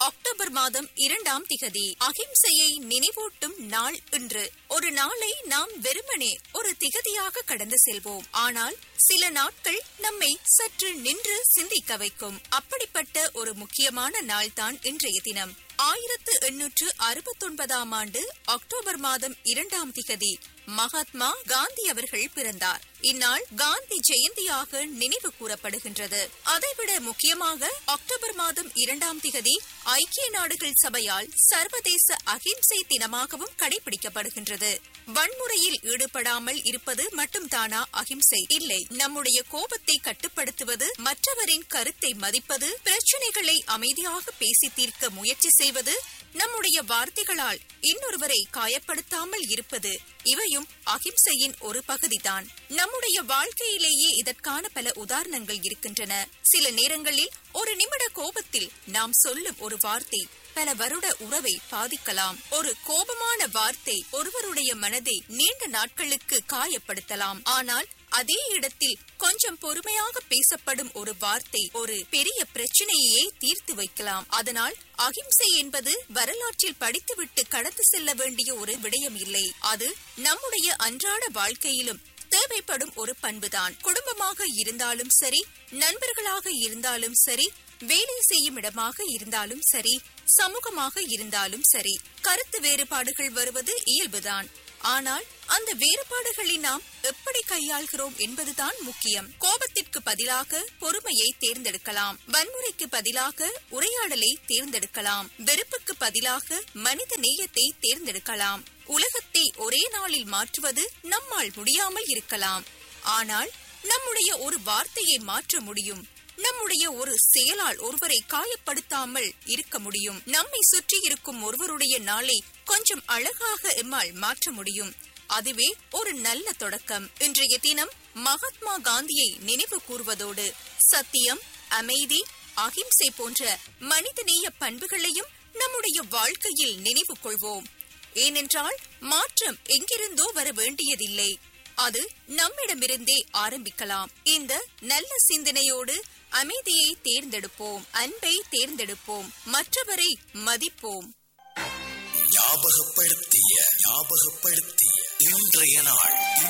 October மாதம் இரண்டாம் திகதி அகிம்சையை நினைவூட்டும் நாள் இன்று ஒரு நாளை நாம் வெறுமனே ஒரு திகதியாக கடந்து செல்வோம் ஆனால் சில நாட்கள் நம்மை சற்று நின்று சிந்திக்க வைக்கும் அப்படிப்பட்ட ஒரு முக்கியமான நாள்தான் இன்றைய தினம் ஆயிரத்து எண்ணூற்று அறுபத்தொன்பதாம் ஆண்டு அக்டோபர் மாதம் இரண்டாம் திகதி மகாத்மா காந்தி அவர்கள் பிறந்தார் இந்நாள் காந்தி ஜெயந்தியாக நினைவு கூறப்படுகின்றது அதைவிட முக்கியமாக அக்டோபர் மாதம் இரண்டாம் திகதி ஐக்கிய நாடுகள் சபையால் சர்வதேச அகிம்சை தினமாகவும் கடைபிடிக்கப்படுகின்றது வன்முறையில் ஈடுபடாமல் இருப்பது மட்டும்தானா அகிம்சை இல்லை நம்முடைய கோபத்தை கட்டுப்படுத்துவது மற்றவரின் கருத்தை மதிப்பது பிரச்சனைகளை அமைதியாக பேசி தீர்க்க முயற்சி செய்வது நம்முடைய வார்த்தைகளால் இன்னொருவரை காயப்படுத்தாமல் இருப்பது இவையும் அகிம்சையின் ஒரு பகுதிதான் நம்முடைய வாழ்க்கையிலேயே இதற்கான பல உதாரணங்கள் இருக்கின்றன சில நேரங்களில் ஒரு நிமிட கோபத்தில் நாம் சொல்லும் ஒரு வார்த்தை பல வருட உறவை பாதிக்கலாம் ஒரு கோபமான வார்த்தை ஒருவருடைய மனதை நீண்ட நாட்களுக்கு காயப்படுத்தலாம் ஆனால் அதே இடத்தில் கொஞ்சம் பொறுமையாக பேசப்படும் ஒரு வார்த்தை ஒரு பெரிய பிரச்சனையே தீர்த்து வைக்கலாம் அதனால் அகிம்சை என்பது வரலாற்றில் படித்துவிட்டு கடந்து செல்ல வேண்டிய ஒரு விடயம் இல்லை அது நம்முடைய அன்றாட வாழ்க்கையிலும் தேவைப்படும் ஒரு பண்புதான் குடும்பமாக இருந்தாலும் சரி நண்பர்களாக இருந்தாலும் சரி வேலை செய்யும் இடமாக இருந்தாலும் சரி சமூகமாக இருந்தாலும் சரி கருத்து வேறுபாடுகள் வருவது இயல்புதான் ஆனால் அந்த வேறுபாடுகளை நாம் எப்படி கையாள்கிறோம் என்பதுதான் முக்கியம் கோபத்திற்கு பதிலாக பொறுமையை தேர்ந்தெடுக்கலாம் வன்முறைக்கு பதிலாக உரையாடலை தேர்ந்தெடுக்கலாம் வெறுப்புக்கு பதிலாக மனித நேயத்தை தேர்ந்தெடுக்கலாம் உலகத்தை ஒரே நாளில் மாற்றுவது நம்மால் முடியாமல் இருக்கலாம் ஆனால் நம்முடைய ஒரு வார்த்தையை மாற்ற முடியும் நம்முடைய ஒரு செயலால் ஒருவரை காயப்படுத்தாமல் இருக்க முடியும் நம்மை சுற்றி இருக்கும் ஒருவருடைய நாளை கொஞ்சம் அழகாக எம்மால் மாற்ற முடியும் அதுவே ஒரு நல்ல தொடக்கம் இன்றைய தினம் மகாத்மா காந்தியை நினைவு கூறுவதோடு சத்தியம் அமைதி அகிம்சை போன்ற மனிதநேய பண்புகளையும் நம்முடைய வாழ்க்கையில் நினைவு கொள்வோம் ஏனென்றால் மாற்றம் எங்கிருந்தோ வர வேண்டியதில்லை அது நம்மிடமிருந்தே ஆரம்பிக்கலாம் இந்த நல்ல சிந்தனையோடு அமைதியை தேர்ந்தெடுப்போம் அன்பை தேர்ந்தெடுப்போம் மற்றவரை மதிப்போம் ஞாபகப்படுத்திய ஞாபகப்படுத்திய இன்றைய நாள்